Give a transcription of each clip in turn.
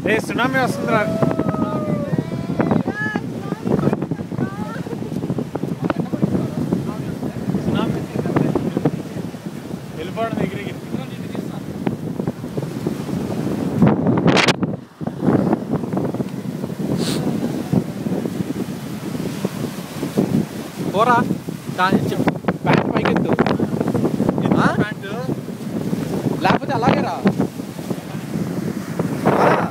ఏ tsunami వస్తుందిరా tsunami వెళ్ళిపోవడం దగ్గరికి పోరా కానీ చెప్పు ప్యాంట్ పైకెత్తు ఆ? ప్యాంటు లేకపోతే అలాగే రా రా.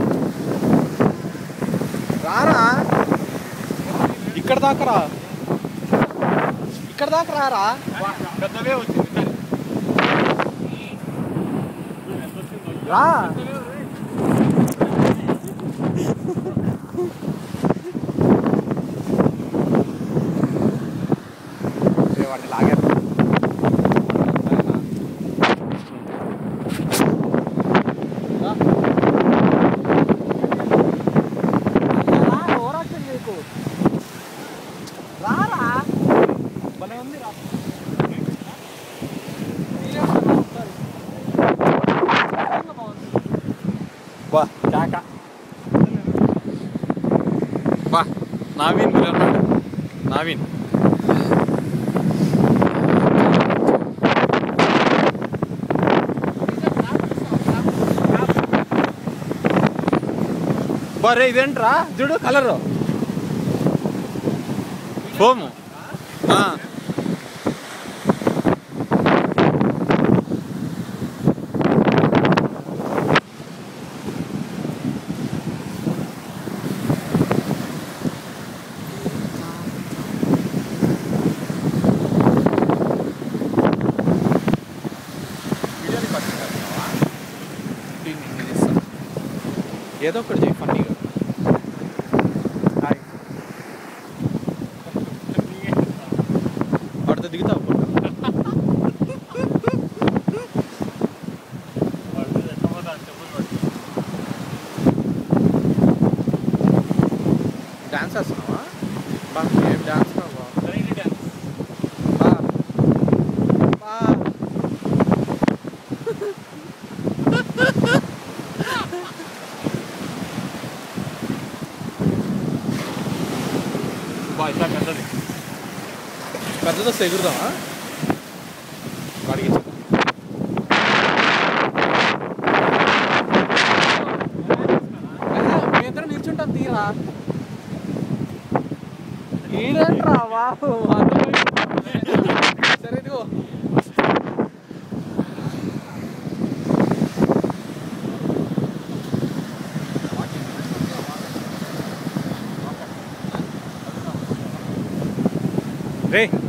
రారా ఇక్కడ దాకా రా ఇక్కడ దాకా రారా పెద్దవే వచ్చింది రా ఏ వాడిని లాగేద్దాం. రా. రా, ఓవరాక్షన్ చేయకు. రారా భలే ఉంది రా బా కాకా బా నవీన్ గురి అన్నాడు నవీన్ బరే ఇదేంట్రా చూడు కలరు ఫోము ఆ. వీడియో రికార్డింగ్ చేస్తున్నావా? దీన్ని నేను ఇస్తాను. ఏదో ఒకటి చేయి ఫన్నీగా హాయ్ వాడితో దిగుతావు ఫోటో డాన్స్ వేస్తున్నావా బా ఏం డాన్స్ బా బా బా బా ఇట్లా పెద్దది పెద్దదో ఎగురుదామా వాడికి ఇచ్చేద్దాం. ఆహా, మేమిద్దరం నిల్చుంటాం తీరా ఈడేంట్రా బాబు సరే ఇదిగో రే